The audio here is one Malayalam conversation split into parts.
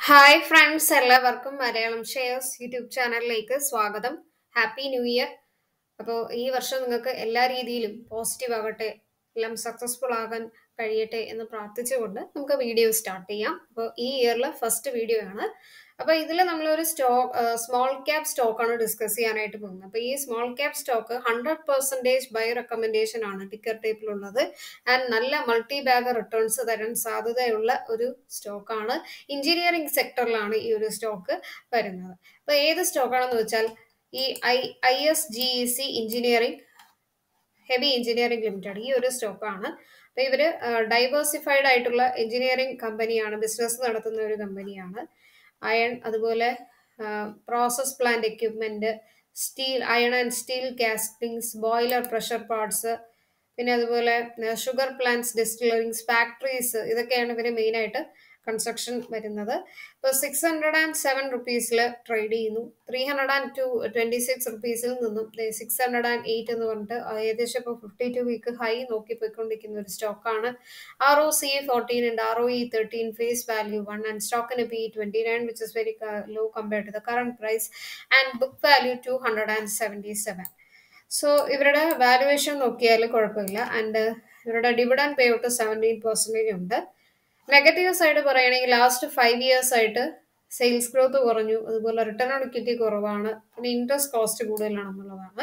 ഹായ് ഫ്രണ്ട്സ് എല്ലാവർക്കും മലയാളം ഷെയർസ് യൂട്യൂബ് ചാനലിലേക്ക് സ്വാഗതം ഹാപ്പി ന്യൂ ഇയർ അപ്പോൾ ഈ വർഷം നിങ്ങൾക്ക് എല്ലാ രീതിയിലും പോസിറ്റീവ് ആകട്ടെ എല്ലാം സക്സസ്ഫുൾ ആകാൻ കഴിയട്ടെ എന്ന് പ്രാർത്ഥിച്ചുകൊണ്ട് നമുക്ക് വീഡിയോ സ്റ്റാർട്ട് ചെയ്യാം അപ്പോൾ ഈ ഇയറിലെ ഫസ്റ്റ് വീഡിയോ ആണ് അപ്പോൾ ഇതിൽ നമ്മളൊരു സ്റ്റോക്ക് സ്മോൾ ക്യാപ് സ്റ്റോക്കാണ് ഡിസ്കസ് ചെയ്യാനായിട്ട് പോകുന്നത് അപ്പോൾ ഈ small cap stock hundred percentage buy recommendation ആണ് ടിക്കർ ടേപ്പിലുള്ളത് ആൻഡ് നല്ല മൾട്ടി ബാഗ് റിട്ടേൺസ് തരാൻ സാധ്യതയുള്ള ഒരു സ്റ്റോക്കാണ് എഞ്ചിനീയറിംഗ് സെക്ടറിലാണ് ഈ ഒരു സ്റ്റോക്ക് വരുന്നത് അപ്പോൾ ഏത് സ്റ്റോക്കാണെന്ന് വെച്ചാൽ ഈ I I S G E C engineering heavy engineering limited ഈ ഒരു സ്റ്റോക്കാണ് അപ്പോൾ ഇവർ ഡൈവേഴ്സിഫൈഡ് ആയിട്ടുള്ള എഞ്ചിനീയറിംഗ് കമ്പനിയാണ് ബിസിനസ് നടത്തുന്ന ഒരു കമ്പനിയാണ് അയൺ അതുപോലെ process plant equipment steel iron and steel castings boiler pressure parts പിന്നെ അതുപോലെ ഷുഗർ പ്ലാന്റ്സ് ഡിസ്റ്റിലറിങ്സ് ഫാക്ടറീസ് ഇതൊക്കെയാണ് ഇവർ മെയിനായിട്ട് കൺസ്ട്രക്ഷൻ വരുന്നത് ഇപ്പോൾ സിക്സ് ഹൺഡ്രഡ് ആൻഡ് സെവൻ റുപ്പീസിൽ ട്രേഡ് ചെയ്യുന്നു three hundred and two twenty six റുപ്പീസിൽ നിന്നും സിക്സ് ഹൺഡ്രഡ് ആൻഡ് എയ്റ്റ് എന്ന് പറഞ്ഞിട്ട് ഏകദേശം ഇപ്പോൾ ഫിഫ്റ്റി ടു വീക്ക് ഹൈ നോക്കി പോയിക്കൊണ്ടിരിക്കുന്ന ഒരു സ്റ്റോക്കാണ് ആർ ഒ സി ഫോർട്ടീൻ ഉണ്ട് R O E thirteen face value one and സ്റ്റോക്കിന് P twenty nine which is very low compared to the current price and book value two hundred and seventy seven so ഇവരുടെ വാലുവേഷൻ നോക്കിയാൽ കുഴപ്പമില്ല ആൻഡ് ഇവരുടെ dividend pay out seventeen percentage ഉണ്ട് നെഗറ്റീവ് സൈഡ് പറയുകയാണെങ്കിൽ ലാസ്റ്റ് ഫൈവ് ഇയേഴ്സ് ആയിട്ട് സെയിൽസ് ഗ്രോത്ത് കുറഞ്ഞു അതുപോലെ റിട്ടേൺ ഓൺ ഇക്വിറ്റി കുറവാണ് പിന്നെ ഇൻട്രസ്റ്റ് കോസ്റ്റ് കൂടുതലാണെന്നുള്ളതാണ്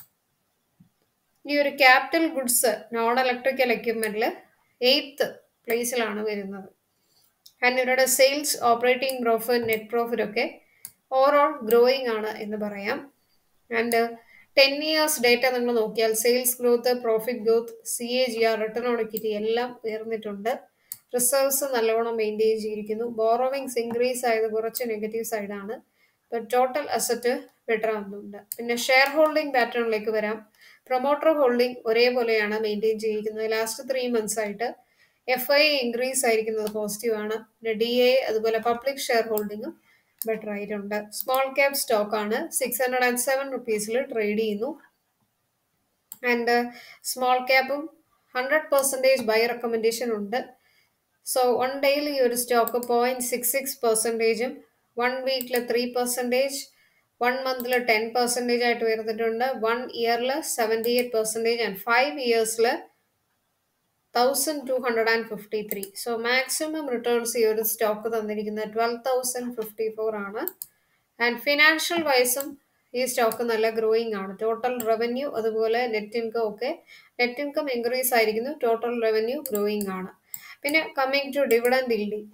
ഈ ഒരു ക്യാപിറ്റൽ ഗുഡ്സ് നോൺ ഇലക്ട്രിക്കൽ എക്യുപ്മെന്റിൽ എയ്ത്ത് പ്ലേസിലാണ് വരുന്നത് ആൻഡ് ഇവരുടെ sales operating profit net profit ഒക്കെ ഓവറോൾ ഗ്രോയിങ് ആണ് എന്ന് പറയാം ആൻഡ് ടെൻ ഇയേഴ്സ് ഡേറ്റ നിങ്ങൾ നോക്കിയാൽ sales growth profit growth C A G R return on equity എല്ലാം ഉയർന്നിട്ടുണ്ട് റിസർവ്സ് നല്ലവണ്ണം മെയിൻറ്റെയിൻ ചെയ്തിരിക്കുന്നു ബോറോവിങ്സ് ഇൻക്രീസ് ആയത് കുറച്ച് നെഗറ്റീവ് സൈഡാണ് ഇപ്പോൾ ടോട്ടൽ അസറ്റ് ബെറ്റർ ആവുന്നുണ്ട് പിന്നെ ഷെയർ ഹോൾഡിംഗ് പാറ്റേണിലേക്ക് വരാം പ്രൊമോട്ടർ ഹോൾഡിംഗ് ഒരേപോലെയാണ് മെയിൻറ്റെയിൻ ചെയ്തിരിക്കുന്നത് ലാസ്റ്റ് ത്രീ മന്ത്സ് ആയിട്ട് എഫ് ഐ ഇൻക്രീസ് ആയിരിക്കുന്നത് പോസിറ്റീവ് ആണ് പിന്നെ ഡി എ അതുപോലെ പബ്ലിക് ഷെയർ ഹോൾഡിങ്ങും ബെറ്റർ ആയിട്ടുണ്ട് സ്മോൾ ക്യാപ് സ്റ്റോക്ക് ആണ് സിക്സ് ഹൺഡ്രഡ് ആൻഡ് സെവൻ റുപ്പീസിൽ ട്രേഡ് ചെയ്യുന്നു ആൻഡ് സ്മോൾ ക്യാപ്പും ഹൺഡ്രഡ് പെർസെൻറ്റേജ് ബൈ റെക്കമെൻഡേഷൻ ഉണ്ട് സോ വൺ ഡേയിൽ ഈ ഒരു സ്റ്റോക്ക് പോയിന്റ് സിക്സ് സിക്സ് പെർസെൻറ്റേജും വൺ വീക്കിൽ ത്രീ പെർസെൻറ്റേജ് വൺ മന്തിൽ ടെൻ പെർസെൻറ്റേജ് ആയിട്ട് ഉയർന്നിട്ടുണ്ട് വൺ ഇയറിൽ seventy eight percentage and five ഇയേഴ്സിൽ thousand two hundred and fifty three so maximum returns ഈ ഒരു സ്റ്റോക്ക് തന്നിരിക്കുന്നത് ട്വൽവ് തൗസൻഡ് ഫിഫ്റ്റി ഫോർ ആണ് ആൻഡ് ഫിനാൻഷ്യൽ വൈസും ഈ സ്റ്റോക്ക് നല്ല ഗ്രോയിങ് ആണ് ടോട്ടൽ റവന്യൂ അതുപോലെ നെറ്റ് ഇൻകം ഒക്കെ നെറ്റ് ഇൻകം ഇൻക്രീസ് ആയിരിക്കുന്നു ടോട്ടൽ റവന്യൂ ഗ്രോയിങ് ആണ് പിന്നെ coming to dividend yielding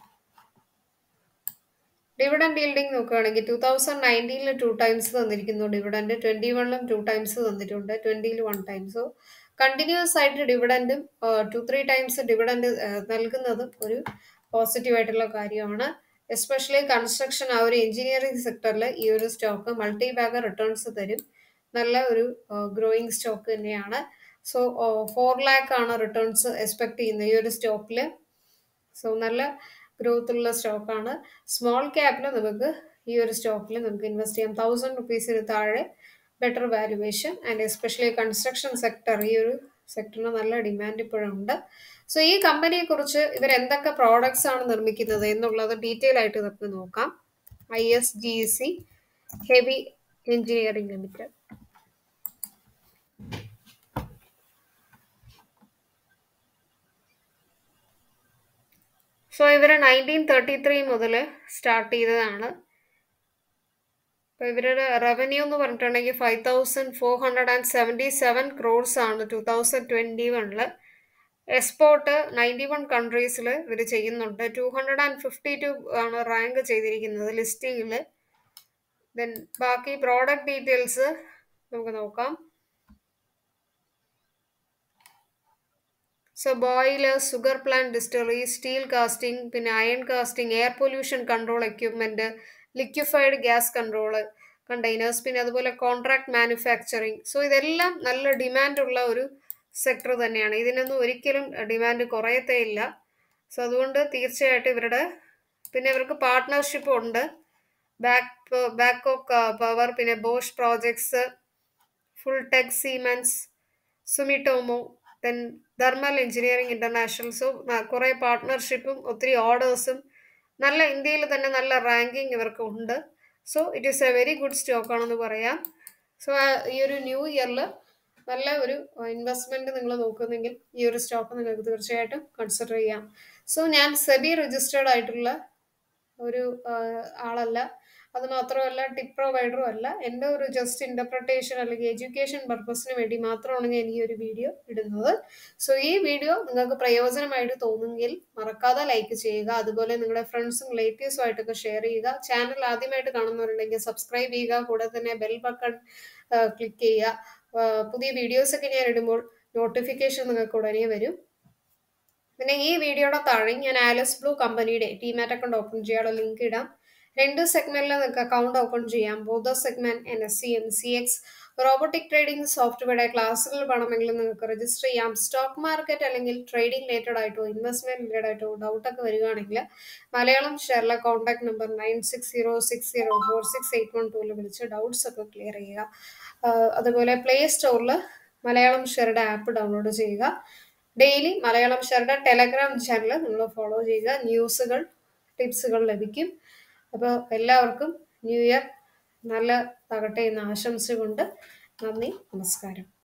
dividend yielding നോക്കുകയാണെങ്കിൽ ടൂ തൗസൻഡ് നയൻറ്റീനിൽ ടു ടൈംസ് തന്നിരിക്കുന്നു ഡിവിഡൻഡ് ട്വൻറ്റി വണ്ണിലും ടു ടൈംസ് തന്നിട്ടുണ്ട് ട്വൻറ്റിയിൽ വൺ ടൈം സോ കണ്ടിന്യൂസ് ആയിട്ട് ഡിവിഡൻഡും ടു ത്രീ ടൈംസ് ഡിവിഡൻഡ് നൽകുന്നതും ഒരു പോസിറ്റീവ് ആയിട്ടുള്ള കാര്യമാണ് എസ്പെഷ്യലി കൺസ്ട്രക്ഷൻ ആ ഒരു എഞ്ചിനീയറിംഗ് സെക്ടറിൽ ഈ ഒരു സ്റ്റോക്ക് മൾട്ടി ബാഗ് റിട്ടേൺസ് തരും നല്ല ഒരു ഗ്രോയിങ് സ്റ്റോക്ക് തന്നെയാണ് സോ ഫോർ ലാക്ക് ആണ് റിട്ടേൺസ് എക്സ്പെക്ട് ചെയ്യുന്നത് ഈ ഒരു സ്റ്റോക്കിൽ സോ നല്ല ഗ്രോത്ത് ഉള്ള സ്റ്റോക്കാണ് സ്മോൾ ക്യാപ്പിൽ നമുക്ക് ഈ ഒരു സ്റ്റോക്കിൽ നമുക്ക് ഇൻവെസ്റ്റ് ചെയ്യാം തൗസൻഡ് റുപ്പീസിന് താഴെ better valuation and especially construction sector ഈ ഒരു സെക്ടറിന് നല്ല ഡിമാൻഡ് ഇപ്പോഴുണ്ട് സോ ഈ കമ്പനിയെ കുറിച്ച് ഇവർ എന്തൊക്കെ പ്രോഡക്ട്സ് ആണ് നിർമ്മിക്കുന്നത് എന്നുള്ളത് ഡീറ്റെയിൽ ആയിട്ട് നമുക്ക് നോക്കാം I S G C heavy engineering limited so ഇവർ നയൻറ്റീൻ തേർട്ടി ത്രീ മുതൽ സ്റ്റാർട്ട് ചെയ്തതാണ് അപ്പോൾ ഇവരുടെ റവന്യൂ എന്ന് പറഞ്ഞിട്ടുണ്ടെങ്കിൽ five thousand four hundred and seventy seven crores ആണ് ടു തൗസൻഡ് ട്വൻറ്റി വണ്ണിൽ എക്സ്പോർട്ട് നയൻറ്റി വൺ കൺട്രീസിൽ ഇവർ ചെയ്യുന്നുണ്ട് two hundred and fifty two ആണ് റാങ്ക് ചെയ്തിരിക്കുന്നത് ലിസ്റ്റിങ്ങിൽ ദെൻ ബാക്കി പ്രോഡക്റ്റ് ഡീറ്റെയിൽസ് നമുക്ക് നോക്കാം so boiler sugar plant distillery steel casting പിന്നെ iron casting air pollution control equipment liquefied gas control containers പിന്നെ അതുപോലെ കോൺട്രാക്ട് മാനുഫാക്ചറിങ് സോ ഇതെല്ലാം നല്ല ഡിമാൻഡുള്ള ഒരു സെക്ടർ തന്നെയാണ് ഇതിനൊന്നും ഒരിക്കലും ഡിമാൻഡ് കുറയത്തേ ഇല്ല സോ അതുകൊണ്ട് തീർച്ചയായിട്ടും ഇവരുടെ പിന്നെ ഇവർക്ക് പാർട്ട്ണർഷിപ്പ് ഉണ്ട് ബാക്ക് ബാക്കോക്ക് പവർ പിന്നെ Bosch projects full tech Siemens Sumitomo then thermal engineering international so കുറേ പാർട്ട്ണർഷിപ്പും ഒത്തിരി ഓർഡേഴ്സും നല്ല ഇന്ത്യയിൽ തന്നെ നല്ല റാങ്കിങ് ഇവർക്ക് ഉണ്ട് so it is a very good stock ആണെന്ന് പറയാം സോ ഈ ഒരു ന്യൂ ഇയറിൽ നല്ല ഒരു ഇൻവെസ്റ്റ്മെന്റ് നിങ്ങൾ നോക്കുന്നെങ്കിൽ ഈ ഒരു സ്റ്റോക്ക് നിങ്ങൾക്ക് തീർച്ചയായിട്ടും കൺസിഡർ ചെയ്യാം സോ ഞാൻ സെബി രജിസ്റ്റേർഡ് ആയിട്ടുള്ള ഒരു ആ, ആളല്ല അത് മാത്രമല്ല ടിപ്പ് പ്രൊവൈഡറും അല്ല എൻ്റെ ഒരു ജസ്റ്റ് ഇന്റർപ്രിട്ടേഷൻ അല്ലെങ്കിൽ എഡ്യൂക്കേഷൻ പർപ്പസിന് വേണ്ടി മാത്രമാണ് ഞാൻ ഈ ഒരു വീഡിയോ ഇടുന്നത് സോ ഈ വീഡിയോ നിങ്ങൾക്ക് പ്രയോജനമായിട്ട് തോന്നുമെങ്കിൽ മറക്കാതെ ലൈക്ക് ചെയ്യുക അതുപോലെ നിങ്ങളുടെ ഫ്രണ്ട്സും റിലേറ്റീവ്സും ആയിട്ടൊക്കെ ഷെയർ ചെയ്യുക ചാനൽ ആദ്യമായിട്ട് കാണുന്നവരുണ്ടെങ്കിൽ സബ്സ്ക്രൈബ് ചെയ്യുക കൂടെ തന്നെ ബെൽ ബട്ടൺ ക്ലിക്ക് ചെയ്യുക ആ, പുതിയ വീഡിയോസ് ഒക്കെ ഞാൻ ഇടുമ്പോൾ നോട്ടിഫിക്കേഷൻ നിങ്ങൾക്ക് ഉടനെ വരും പിന്നെ ഈ വീഡിയോയുടെ താഴെ ഞാൻ ആലസ് ബ്ലൂ കമ്പനിയുടെ ടിമാറ്റ് അക്കൗണ്ട് ഓപ്പൺ ചെയ്യാനുള്ള ലിങ്ക് ഇടാം രണ്ട് സെഗ്മെന്റിൽ നിങ്ങൾക്ക് അക്കൗണ്ട് ഓപ്പൺ ചെയ്യാം both segment N S C M C X robotic trading സോഫ്റ്റ്വെയറുടെ ക്ലാസ്സുകൾ വേണമെങ്കിൽ നിങ്ങൾക്ക് രജിസ്റ്റർ ചെയ്യാം സ്റ്റോക്ക് മാർക്കറ്റ് അല്ലെങ്കിൽ ട്രേഡിംഗ് റിലേറ്റഡ് ആയിട്ടോ ഇൻവെസ്റ്റ്മെന്റ് റിലേറ്റഡ് ആയിട്ടോ ഡൗട്ടൊക്കെ വരികയാണെങ്കിൽ മലയാളം ഷെയറിലെ contact number nine six zero six zero four six eight one ടൂവിൽ വിളിച്ച് ഡൗട്ട്സ് ഒക്കെ ക്ലിയർ ചെയ്യുക ആഹ് അതുപോലെ പ്ലേ സ്റ്റോറിൽ മലയാളം ഷെയറുടെ ആപ്പ് ഡൗൺലോഡ് ചെയ്യുക ഡെയിലി മലയാളം ഷെയറുടെ ടെലഗ്രാം ചാനൽ നിങ്ങൾ ഫോളോ ചെയ്യുക ന്യൂസുകൾ ടിപ്സുകൾ ലഭിക്കും അപ്പോൾ എല്ലാവർക്കും ന്യൂ ഇയർ നല്ല തകട്ടെ എന്ന് ആശംസിച്ചുകൊണ്ട് നന്ദി നമസ്കാരം